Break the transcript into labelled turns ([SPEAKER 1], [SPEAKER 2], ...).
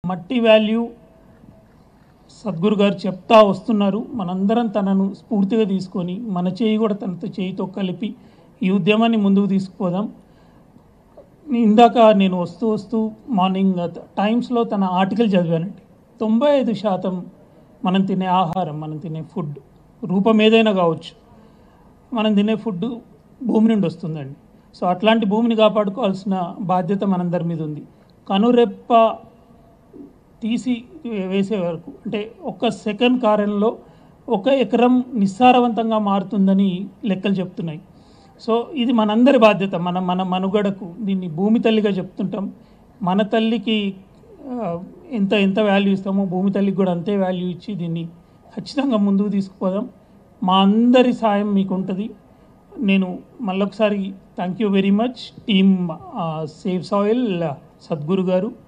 [SPEAKER 1] మట్టి వాల్యూ సద్గురు గారు చెప్తా వస్తున్నారు మనందరం తనను స్ఫూర్తిగా తీసుకొని మన చేయి కూడా తనతో చేయితో కలిపి ఈ ఉద్యమాన్ని ముందుకు తీసుకుపోదాం ఇందాక నేను వస్తూ వస్తూ మార్నింగ్ టైమ్స్లో తన ఆర్టికల్ చదివానండి తొంభై ఐదు శాతం మనం తినే ఆహారం మనం తినే ఫుడ్ రూపం ఏదైనా కావచ్చు మనం తినే ఫుడ్ భూమి నుండి వస్తుందండి సో అట్లాంటి భూమిని కాపాడుకోవాల్సిన బాధ్యత మనందరి మీద ఉంది కనురెప్ప తీసి వేసే వరకు అంటే ఒక్క సెకండ్ కారంలో ఒక ఎకరం నిస్సారవంతంగా మారుతుందని లెక్కలు చెప్తున్నాయి సో ఇది మనందరి బాధ్యత మన మన మనుగడకు దీన్ని భూమి తల్లిగా చెప్తుంటాం మన తల్లికి ఆ, ఎంత ఎంత వాల్యూ ఇస్తామో భూమి తల్లికి కూడా అంతే వాల్యూ ఇచ్చి దీన్ని ఖచ్చితంగా ముందుకు తీసుకుపోదాం మా అందరి సాయం మీకు ఉంటుంది నేను మళ్ళొకసారి thank you very much team save soil Sadhguru గారు